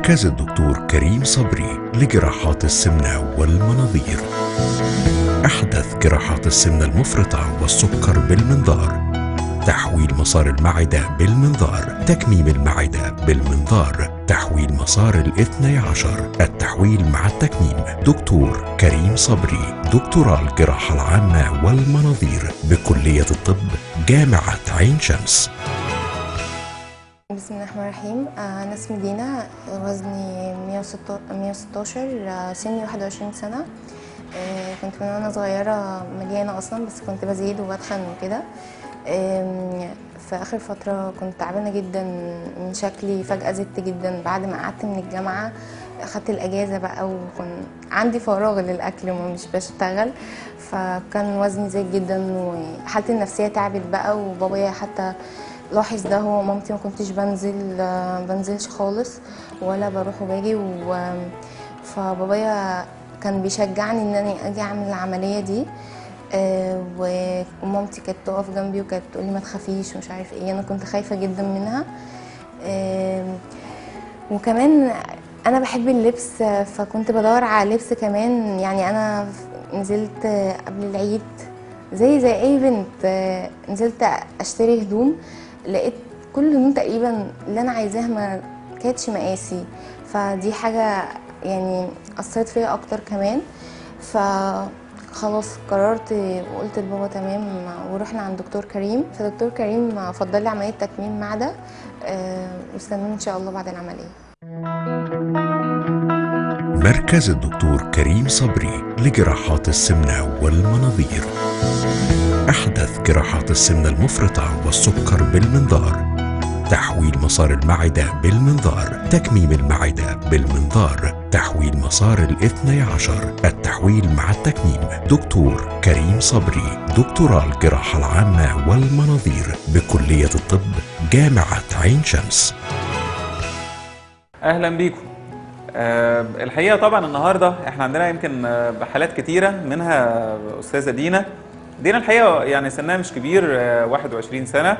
مركز الدكتور كريم صبري لجراحات السمنة والمناظير أحدث جراحات السمنة المفرطة والسكر بالمنظار تحويل مسار المعدة بالمنظار تكميم المعدة بالمنظار تحويل مسار الاثني عشر التحويل مع التكميم دكتور كريم صبري دكتوراه الجراحة العامة والمناظير بكلية الطب جامعة عين شمس بسم الله الرحمن الرحيم آه، انا اسمي دينا وزني 116 116 آه، سني 21 سنه آه، كنت من وانا صغيره مليانه اصلا بس كنت بزيد وبتخن وكده آم، في اخر فتره كنت تعبانه جدا من شكلي فجاه زدت جدا بعد ما قعدت من الجامعه اخدت الاجازه بقى وكان عندي فراغ للاكل ومش بشتغل فكان وزني زاد جدا وحالتي النفسيه تعبت بقى وبابايا حتى لاحظ ده هو مامتي ما كنتش بنزل آه، بنزلش خالص ولا بروح وباجي و فبابايا كان بيشجعني ان انا اجي اعمل العمليه دي آه، و- ومامتي كانت تقف جنبي وكانت تقول لي ما تخافيش ومش عارف ايه انا كنت خايفه جدا منها آم، وكمان انا بحب اللبس آه، فكنت بدور على لبس كمان يعني انا نزلت آه، قبل العيد زي زي اي بنت آه، نزلت اشتري هدوم لقيت كل الهدوم تقريبا اللي انا عايزاها ما كانتش مقاسي فدي حاجه يعني اثرت فيا اكتر كمان فخلاص قررت وقلت لبابا تمام ورحنا عند دكتور كريم فدكتور كريم فضل لي عمليه تكميم معده آه، واستنوني ان شاء الله بعد العمليه مركز الدكتور كريم صبري لجراحات السمنة والمناظير أحدث جراحات السمنة المفرطة والسكر بالمنظار تحويل مسار المعدة بالمنظار تكميم المعدة بالمنظار تحويل مسار الاثني عشر التحويل مع التكميم دكتور كريم صبري دكتوراه الجراحة العامة والمناظير بكلية الطب جامعة عين شمس اهلا بيكم آه، الحقيقه طبعا النهارده احنا عندنا يمكن آه، حالات كتيره منها استاذه دينا دينا الحقيقه يعني سنها مش كبير آه، 21 سنه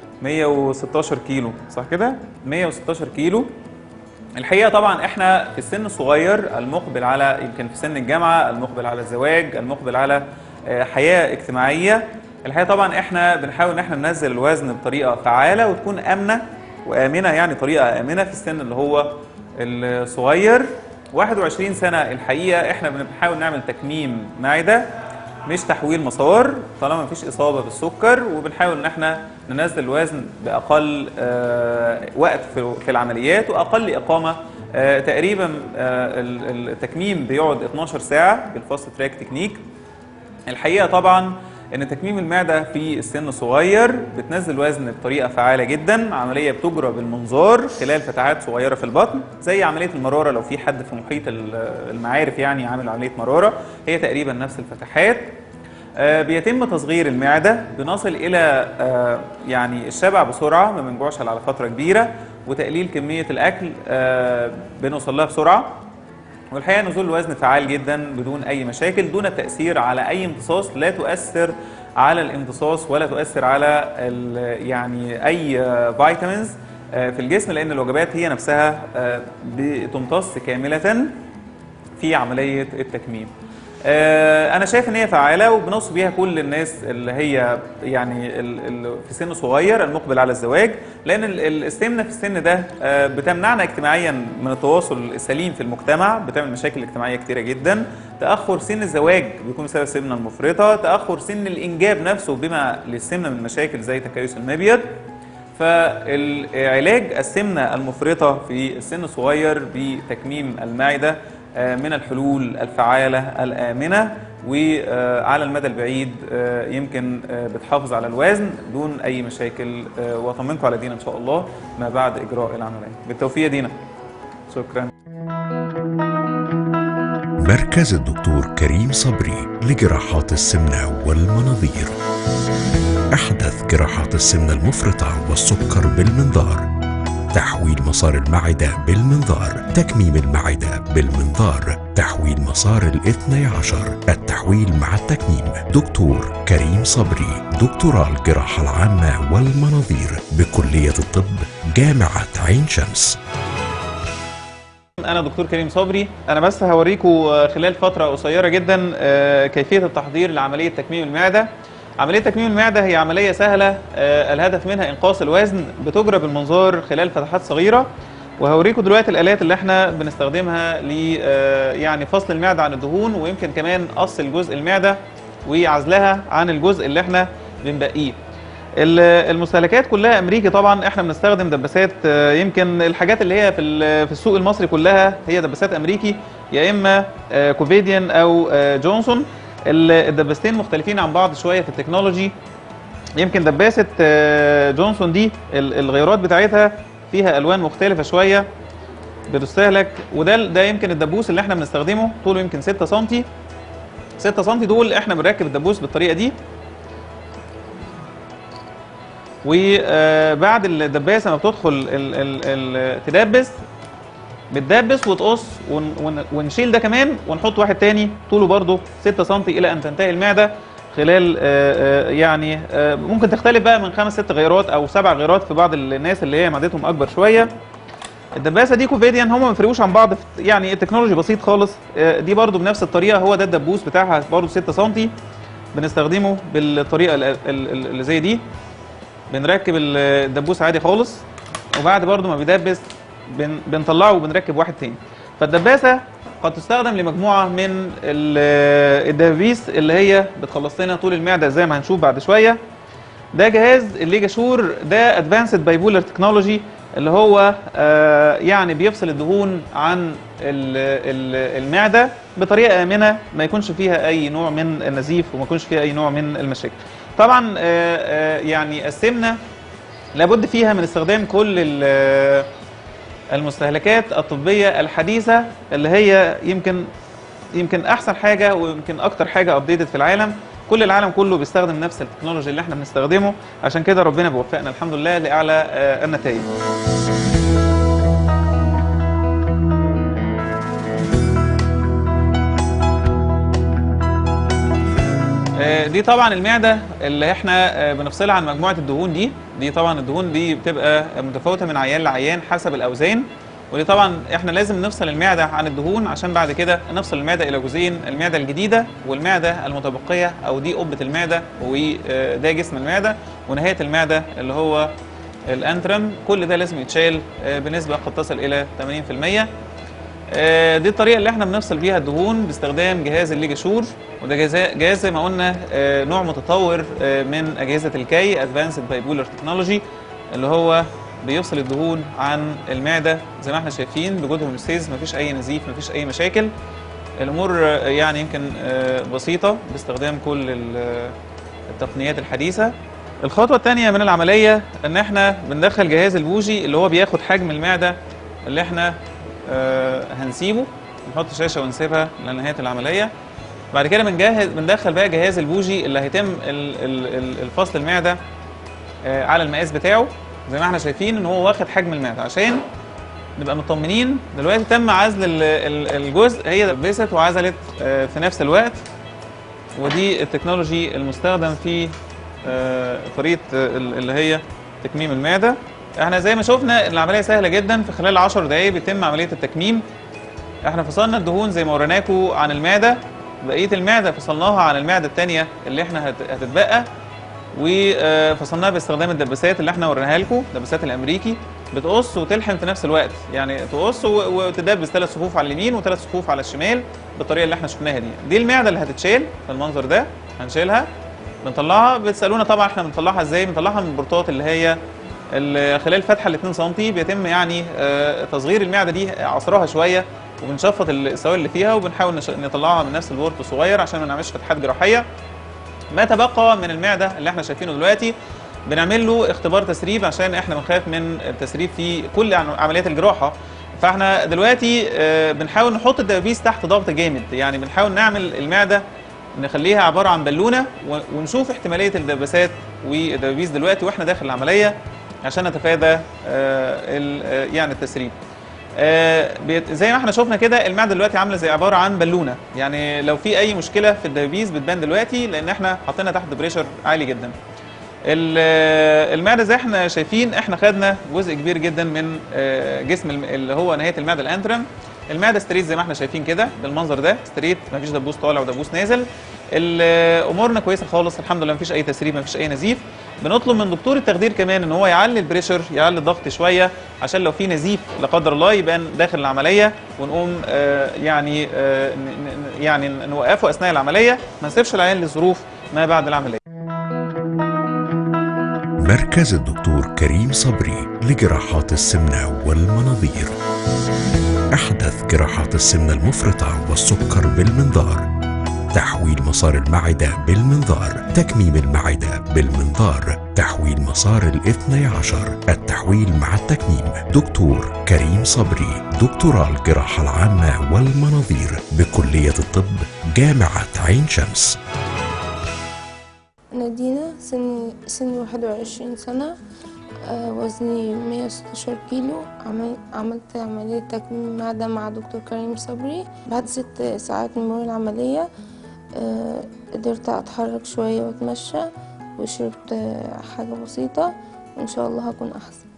116 كيلو صح كده 116 كيلو الحقيقه طبعا احنا في السن الصغير المقبل على يمكن في سن الجامعه المقبل على الزواج المقبل على آه، حياه اجتماعيه الحقيقه طبعا احنا بنحاول ان احنا ننزل الوزن بطريقه فعاله وتكون امنه وامنه يعني طريقه امنه في السن اللي هو الصغير 21 سنه الحقيقه احنا بنحاول نعمل تكميم معده مش تحويل مسار طالما مفيش اصابه بالسكر وبنحاول ان احنا ننزل الوزن باقل آه، وقت في في العمليات واقل اقامه آه، تقريبا آه، ال- التكميم بيقعد 12 ساعه بالفاست تراك تكنيك الحقيقه طبعا ان تكميم المعده في السن الصغير بتنزل وزن بطريقه فعاله جدا عمليه بتجرى بالمنظار خلال فتحات صغيره في البطن زي عمليه المراره لو في حد في محيط ال- المعارف يعني عامل عمليه مراره هي تقريبا نفس الفتحات آه، بيتم تصغير المعده بنصل الى آه، يعني الشبع بسرعه ما بنجوعش على فتره كبيره وتقليل كميه الاكل آه، بنوصل لها بسرعه والحقيقه نزول الوزن فعال جدا بدون اي مشاكل دون التاثير على اي امتصاص لا تؤثر على الامتصاص ولا تؤثر على ال- يعني اي آه، فيتامينز آه، في الجسم لان الوجبات هي نفسها آه، بتمتص كامله في عمليه التكميم. آه، انا شايف ان هي فعاله وبنوصي بيها كل الناس اللي هي يعني ال- ال- في سن صغير المقبل على الزواج لان ال- ال- السمنه في السن ده آه، بتمنعنا اجتماعيا من التواصل السليم في المجتمع بتعمل مشاكل اجتماعيه كتيره جدا تاخر سن الزواج بيكون بسبب السمنه المفرطه تاخر سن الانجاب نفسه بما للسمنه من مشاكل زي تكيس المبيض فالعلاج السمنة المفرطة في السن الصغير بتكميم المعدة آه، من الحلول الفعالة الآمنة وعلى المدى البعيد آه، يمكن آه، بتحافظ على الوزن دون أي مشاكل آه، وأطمنكم على دينا إن شاء الله ما بعد إجراء العملية بالتوفيق يا دينا شكرا مركز الدكتور كريم صبري لجراحات السمنة والمناظير أحدث جراحات السمنة المفرطة والسكر بالمنظار تحويل مسار المعدة بالمنظار تكميم المعدة بالمنظار تحويل مسار الاثني عشر التحويل مع التكميم دكتور كريم صبري دكتوراه الجراحة العامة والمناظير بكلية الطب جامعة عين شمس انا دكتور كريم صبري انا بس هوريكم آه، خلال فتره قصيره جدا آه، كيفيه التحضير لعمليه تكميم المعده عمليه تكميم المعده هي عمليه سهله آه، الهدف منها انقاص الوزن بتجرى بالمنظار خلال فتحات صغيره وهوريكم دلوقتي الالات اللي احنا بنستخدمها ل آه، يعني فصل المعده عن الدهون ويمكن كمان قص الجزء المعده وعزلها عن الجزء اللي احنا بنبقيه ال- المستهلكات كلها امريكي طبعا احنا بنستخدم دباسات آه، يمكن الحاجات اللي هي في ال- في السوق المصري كلها هي دباسات امريكي يا اما آه، كوفيديان او آه، جونسون ال- الدباستين مختلفين عن بعض شويه في التكنولوجي يمكن دباسه آه، جونسون دي ال- الغيارات بتاعتها فيها الوان مختلفه شويه بتستهلك وده ده يمكن الدبوس اللي احنا بنستخدمه طوله يمكن 6 سم 6 سم دول احنا بنركب الدبوس بالطريقه دي وبعد الدباسه ما بتدخل ال ال ال تدبس بتدبس وتقص ون ون ونشيل ده كمان ونحط واحد تاني طوله برضه 6 سم الى ان تنتهي المعده خلال آه، آه، يعني آه، ممكن تختلف بقى من خمس ست غيرات او سبع غيرات في بعض الناس اللي هي معدتهم اكبر شويه الدباسه دي كوفيديان هم ما بيفرقوش عن بعض في- يعني التكنولوجي بسيط خالص آه، دي برضو بنفس الطريقه هو ده الدبوس بتاعها برضو 6 سم بنستخدمه بالطريقه ال- ال- ال- اللي زي دي بنركب ال- الدبوس عادي خالص وبعد برضو ما بيدبس بن بنطلعه وبنركب واحد تاني فالدباسه قد تستخدم لمجموعه من ال- الدبابيس اللي هي بتخلص لنا طول المعده زي ما هنشوف بعد شويه ده جهاز الليجا شور ده ادفانسد بايبولر تكنولوجي اللي هو آه، يعني بيفصل الدهون عن ال- ال- المعده بطريقه امنه ما يكونش فيها اي نوع من النزيف وما يكونش فيها اي نوع من المشاكل. طبعا آه، آه، يعني السمنه لابد فيها من استخدام كل ال- المستهلكات الطبيه الحديثه اللي هي يمكن يمكن احسن حاجه ويمكن اكتر حاجه ابديتد في العالم كل العالم كله بيستخدم نفس التكنولوجي اللي احنا بنستخدمه عشان كده ربنا بيوفقنا الحمد لله لاعلى آه، النتائج آه، دي طبعا المعده اللي احنا آه، بنفصلها عن مجموعه الدهون دي دي طبعا الدهون دي بتبقى متفاوته من عيان لعيان حسب الاوزان ودي طبعا احنا لازم نفصل المعده عن الدهون عشان بعد كده نفصل المعده الى جزئين المعده الجديده والمعده المتبقيه او دي قبه المعده وده جسم المعده ونهايه المعده اللي هو الانترم كل ده لازم يتشال آه، بنسبه قد تصل الى 80% آه، دي الطريقه اللي احنا بنفصل بيها الدهون باستخدام جهاز الليجا شور وده جهاز جهاز زي ما قلنا آه، نوع متطور آه، من اجهزه الكي ادفانسد بايبولر تكنولوجي اللي هو بيفصل الدهون عن المعده زي ما احنا شايفين بجود هوموستيز مفيش اي نزيف مفيش اي مشاكل الامور آه، يعني يمكن آه، بسيطه باستخدام كل ال- التقنيات الحديثه الخطوه الثانيه من العمليه ان احنا بندخل جهاز البوجي اللي هو بياخد حجم المعده اللي احنا آه، هنسيبه نحط شاشه ونسيبها لنهايه العمليه بعد كده بنجهز بندخل بقى جهاز البوجي اللي هيتم ال- ال- ال- الفصل المعده آه، على المقاس بتاعه زي ما احنا شايفين ان هو واخد حجم المعده عشان نبقى مطمنين دلوقتي تم عزل ال- ال- الجزء هي دبست وعزلت آه، في نفس الوقت ودي التكنولوجي المستخدم في آه، طريقه آه، ال- اللي هي تكميم المعده احنا زي ما شفنا العمليه سهله جدا في خلال 10 دقائق بيتم عمليه التكميم احنا فصلنا الدهون زي ما وريناكم عن المعده بقيه المعده فصلناها عن المعده الثانيه اللي احنا هت- هتتبقى وفصلناها باستخدام الدباسات اللي احنا وريناها لكم الدباسات الامريكي بتقص وتلحم في نفس الوقت يعني تقص و- وتدبس ثلاث صفوف على اليمين وثلاث صفوف على الشمال بالطريقه اللي احنا شفناها دي دي المعده اللي هتتشال بالمنظر ده هنشيلها بنطلعها بتسالونا طبعا احنا بنطلعها ازاي بنطلعها من البورتات اللي هي ال- خلال فتحه ال 2 سم بيتم يعني آه، تصغير المعده دي عصرها شويه وبنشفط السوائل اللي فيها وبنحاول نش- نطلعها من نفس البورت الصغير عشان ما نعملش فتحات جراحيه ما تبقى من المعده اللي احنا شايفينه دلوقتي بنعمل له اختبار تسريب عشان احنا بنخاف من التسريب في كل عن- عمليات الجراحه فاحنا دلوقتي آه، بنحاول نحط الدبابيس تحت ضغط جامد يعني بنحاول نعمل المعده نخليها عباره عن بالونه و- ونشوف احتماليه الدباسات والدبابيس دلوقتي واحنا داخل العمليه عشان نتفادى آه، ال- آه، يعني التسريب آه، بيت- زي ما احنا شفنا كده المعده دلوقتي عامله زي عباره عن بالونه يعني لو في اي مشكله في الدبابيس بتبان دلوقتي لان احنا حاطينها تحت بريشر عالي جدا ال- آه، المعده زي احنا شايفين احنا خدنا جزء كبير جدا من آه، جسم الم- اللي هو نهايه المعده الانترم المعده ستريت زي ما احنا شايفين كده بالمنظر ده ستريت مفيش دبوس طالع ودبوس نازل ال- امورنا كويسه خالص الحمد لله مفيش اي تسريب مفيش اي نزيف بنطلب من دكتور التخدير كمان ان هو يعلي البريشر يعلي الضغط شويه عشان لو في نزيف لا قدر الله يبان داخل العمليه ونقوم آه، يعني آه، ن- ن- يعني نوقفه اثناء العمليه ما نسيبش العيان لظروف ما بعد العمليه مركز الدكتور كريم صبري لجراحات السمنة والمناظير أحدث جراحات السمنة المفرطة والسكر بالمنظار تحويل مسار المعدة بالمنظار تكميم المعدة بالمنظار تحويل مسار الاثني عشر التحويل مع التكميم دكتور كريم صبري دكتوراه الجراحة العامة والمناظير بكلية الطب جامعة عين شمس أنا دينا سني سني واحد وعشرين سنة آه، وزني مية وستاشر كيلو عمل عملت عملية تكميم معدة مع دكتور كريم صبري بعد ست ساعات من مرور العملية آه، قدرت أتحرك شوية وأتمشى وشربت آه، حاجة بسيطة وإن شاء الله هكون أحسن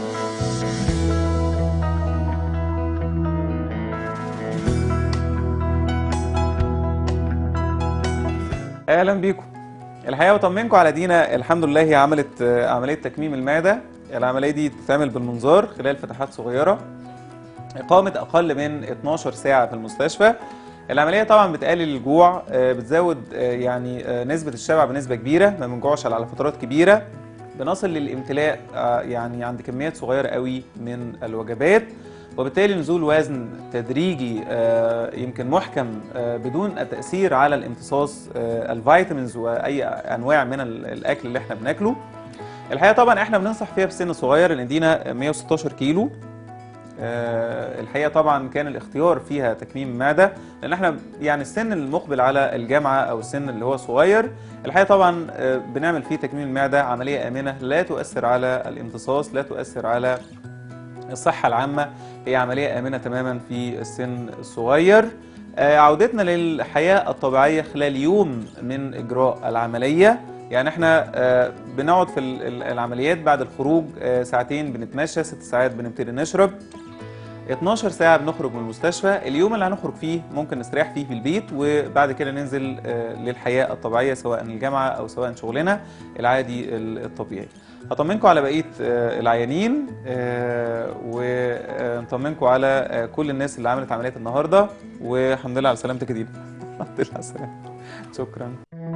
اهلا بيكم الحقيقه بطمنكم على دينا الحمد لله هي عملت آه، عمليه تكميم المعده العمليه دي بتتعمل بالمنظار خلال فتحات صغيره اقامه اقل من 12 ساعه في المستشفى العمليه طبعا بتقلل الجوع آه، بتزود آه، يعني آه، نسبه الشبع بنسبه كبيره ما بنجوعش على فترات كبيره بنصل للامتلاء آه، يعني عند كميات صغيره قوي من الوجبات وبالتالي نزول وزن تدريجي آه، يمكن محكم آه، بدون التأثير على الامتصاص آه، الفيتامينز وأي أنواع من ال- الأكل اللي احنا بناكله الحقيقة طبعا احنا بننصح فيها بسن صغير لأن دينا 116 كيلو آه، الحقيقه طبعا كان الاختيار فيها تكميم المعده لان احنا يعني السن المقبل على الجامعه او السن اللي هو صغير الحقيقه طبعا آه، بنعمل فيه تكميم المعده عمليه امنه لا تؤثر على الامتصاص لا تؤثر على الصحة العامة هي عملية آمنة تماما في السن الصغير آه، عودتنا للحياة الطبيعية خلال يوم من إجراء العملية يعني احنا آه، بنقعد في ال- ال- العمليات بعد الخروج آه، ساعتين بنتمشى ست ساعات بنبتدي نشرب 12 ساعة بنخرج من المستشفى اليوم اللي هنخرج فيه ممكن نستريح فيه في البيت وبعد كده ننزل آه، للحياة الطبيعية سواء الجامعة أو سواء شغلنا العادي ال- الطبيعي هطمنكم على بقية آه، العيانين آه، ونطمنكم على آه، كل الناس اللي عملت عمليات النهاردة والحمد لله على سلامتك يا دينا الحمد لله على السلامة شكرا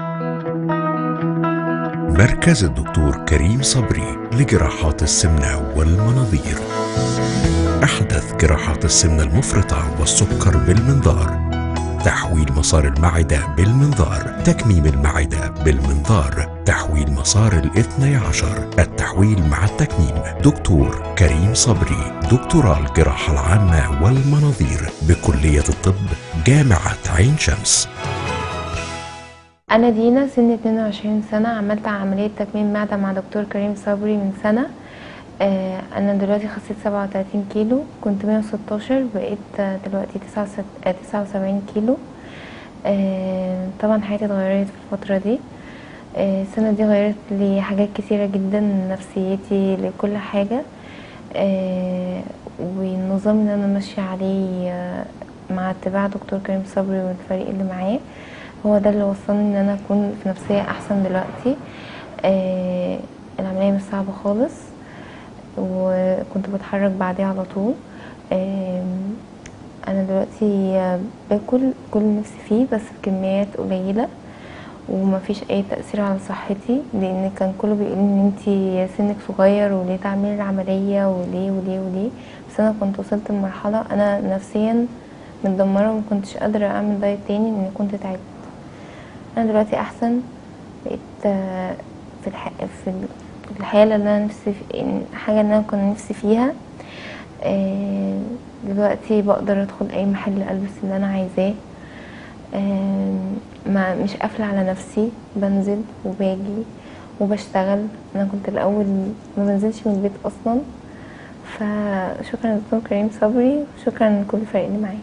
مركز الدكتور كريم صبري لجراحات السمنة والمناظير أحدث جراحات السمنة المفرطة والسكر بالمنظار تحويل مسار المعدة بالمنظار تكميم المعدة بالمنظار تحويل مسار الاثني عشر التحويل مع التكميم دكتور كريم صبري دكتوراه الجراحة العامة والمناظير بكلية الطب جامعة عين شمس أنا دينا سني 22 سنة عملت عملية تكميم معدة مع دكتور كريم صبري من سنة آه، أنا دلوقتي خسيت 37 كيلو كنت 116 بقيت آه، دلوقتي 79 كيلو آه، طبعا حياتي اتغيرت في الفترة دي آه، السنة دي غيرت لي حاجات كتيرة جدا نفسيتي لكل حاجة آه، والنظام اللي أنا ماشية عليه آه، مع اتباع دكتور كريم صبري والفريق اللي معاه هو ده اللي وصلني ان انا اكون في نفسيه احسن دلوقتي آه العمليه مش صعبه خالص وكنت بتحرك بعديها على طول آه انا دلوقتي آه، باكل كل اللي نفسي فيه بس بكميات قليله ومفيش اي تاثير على صحتي لان كان كله بيقول ان انتي سنك صغير وليه تعملي العمليه وليه وليه وليه بس انا كنت وصلت لمرحله انا نفسيا متدمره وما كنتش قادره اعمل دايت تاني لاني كنت تعبت انا دلوقتي احسن بقيت آه، في الح... في ال- في الحاله اللي انا نفسي في... الحاجه اللي انا كنت نفسي فيها آه، دلوقتي بقدر ادخل اي محل البس اللي انا عايزاه آه، ما مش قافله على نفسي بنزل وباجي وبشتغل انا كنت الاول ما بنزلش من البيت اصلا فشكرا لدكتور كريم صبري وشكرا لكل الفريق اللي معايا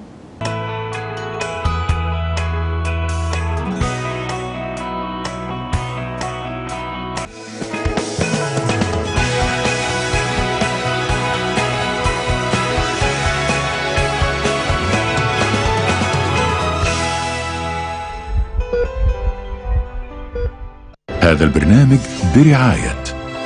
هذا البرنامج برعاية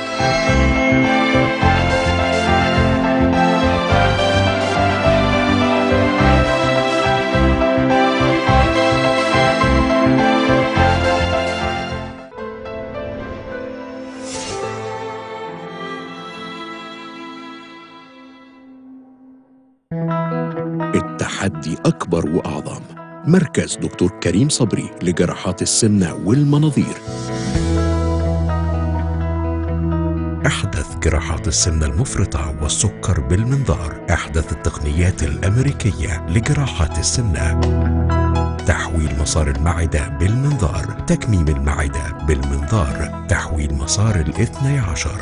التحدي أكبر وأعظم مركز دكتور كريم صبري لجراحات السمنة والمناظير أحدث جراحات السمنة المفرطة والسكر بالمنظار أحدث التقنيات الأمريكية لجراحات السمنة تحويل مسار المعدة بالمنظار تكميم المعدة بالمنظار تحويل مسار الاثني عشر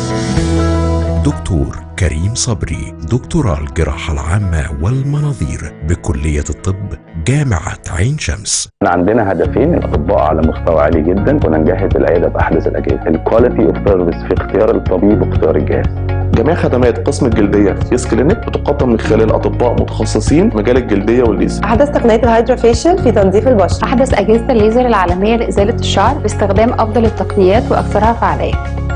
دكتور كريم صبري دكتوراه الجراحة العامة والمناظير بكلية الطب جامعة عين شمس احنا عندنا هدفين الاطباء على مستوى عالي جدا كنا نجهز العياده باحدث الاجهزه الكواليتي اوف سيرفيس في اختيار الطبيب واختيار الجهاز جميع خدمات قسم الجلديه في يس كلينيك بتقدم من خلال اطباء متخصصين مجال الجلديه والليزر أحدث تقنيات الهيدروفيشل في تنظيف البشرة أحدث أجهزة الليزر العالمية لإزالة الشعر باستخدام أفضل التقنيات وأكثرها فعالية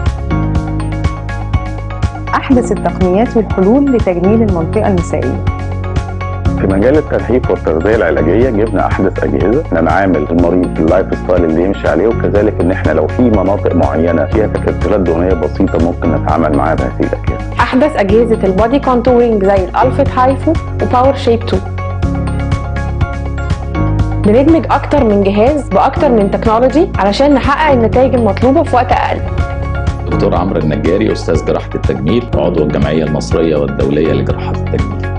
أحدث التقنيات والحلول لتجميل المنطقة النسائية في مجال التنحيف والتغذيه العلاجيه جبنا احدث اجهزه ان نعامل المريض اللايف ستايل اللي يمشي عليه وكذلك ان احنا لو في مناطق معينه فيها تكتلات دهنيه بسيطه ممكن نتعامل معاها بهذه الاجهزه أحدث أجهزة البودي كونتورنج زي الألفيت هايفو وباور شيب 2 بندمج أكتر من جهاز بأكتر من تكنولوجي علشان نحقق النتائج المطلوبة في وقت أقل دكتور عمرو النجاري استاذ جراحه التجميل وعضو الجمعيه المصريه والدوليه لجراحات التجميل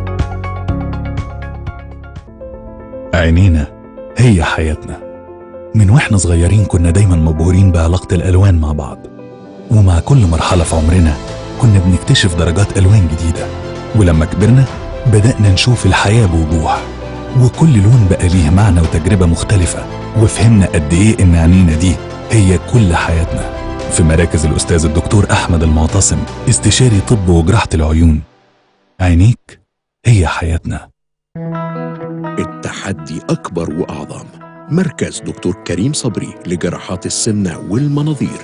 عينينا هي حياتنا من واحنا صغيرين كنا دايما مبهورين بعلاقة الألوان مع بعض ومع كل مرحلة في عمرنا كنا بنكتشف درجات ألوان جديدة ولما كبرنا بدأنا نشوف الحياة بوضوح وكل لون بقى ليه معنى وتجربة مختلفة وفهمنا قد إيه إن عينينا دي هي كل حياتنا في مراكز الأستاذ الدكتور أحمد المعتصم استشاري طب وجراحة العيون عينيك هي حياتنا التحدي أكبر وأعظم مركز دكتور كريم صبري لجراحات السمنة والمناظير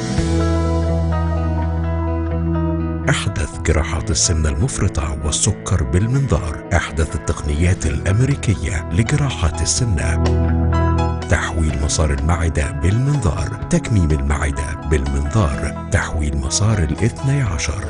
أحدث جراحات السمنة المفرطة والسكر بالمنظار أحدث التقنيات الأمريكية لجراحات السمنة تحويل مسار المعدة بالمنظار تكميم المعدة بالمنظار تحويل مسار الاثني عشر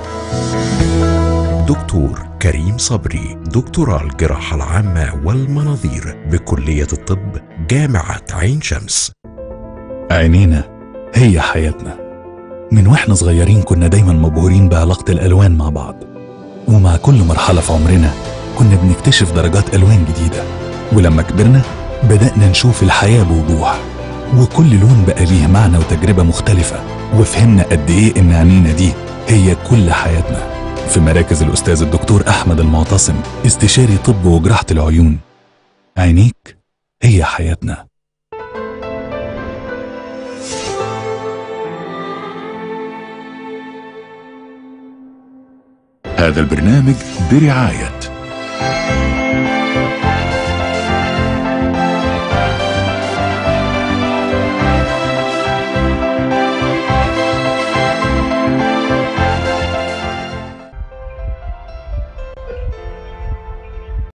دكتور كريم صبري دكتوراه الجراحة العامة والمناظير بكلية الطب جامعة عين شمس عينينا هي حياتنا من واحنا صغيرين كنا دايما مبهورين بعلاقة الألوان مع بعض ومع كل مرحلة في عمرنا كنا بنكتشف درجات ألوان جديدة ولما كبرنا بدأنا نشوف الحياة بوضوح وكل لون بقى ليه معنى وتجربة مختلفة وفهمنا قد إيه إن عينينا دي هي كل حياتنا في مراكز الأستاذ الدكتور أحمد المعتصم استشاري طب وجراحة العيون عينيك هي حياتنا هذا البرنامج برعاية